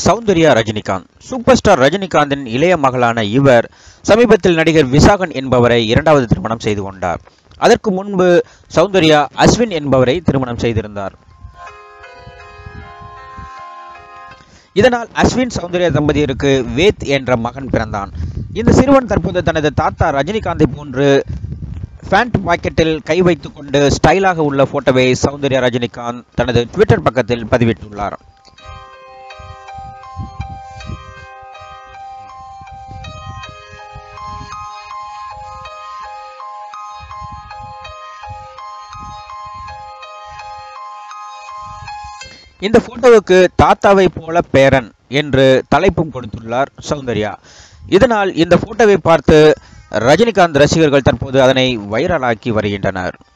Soundarya Rajinikanth super star ரஜினிகாந்தின் இளைய மகளான இவர் சமீபத்தில் நடிகர் விசாகன் என்பவரை இரண்டாவது திருமணம் செய்து கொண்டார் அதற்கு முன்பு சௌந்தர்யா அஸ்வின் என்பவரை திருமணம் செய்திருந்தார் இதனால் அஸ்வின் சௌந்தர்யா தம்பதியருக்கு வேத் என்ற மகன் பிறந்தான் இந்த சிறுவன் தற்போது தனது தாத்தா ரஜினிகாந்தை போன்று பேண்ட் பாக்கெட்டில் கை வைத்துக் கொண்டு ஸ்டைலாக உள்ள போட்டோவை சௌந்தர்யா ரஜினிகாந்த் தனது ட்விட்டர் பக்கத்தில் பதிவிட்டுள்ளார் இந்த போட்டோவுக்கு தாத்தாவை போல பேரன் என்று தலைப்பும் கொடுத்துள்ளார் சௌந்தர்யா இதனால் இந்த போட்டோவை பார்த்து ரஜினிகாந்த் ரசிகர்கள் தற்போது அதனை வைரலாக்கி வருகின்றனர்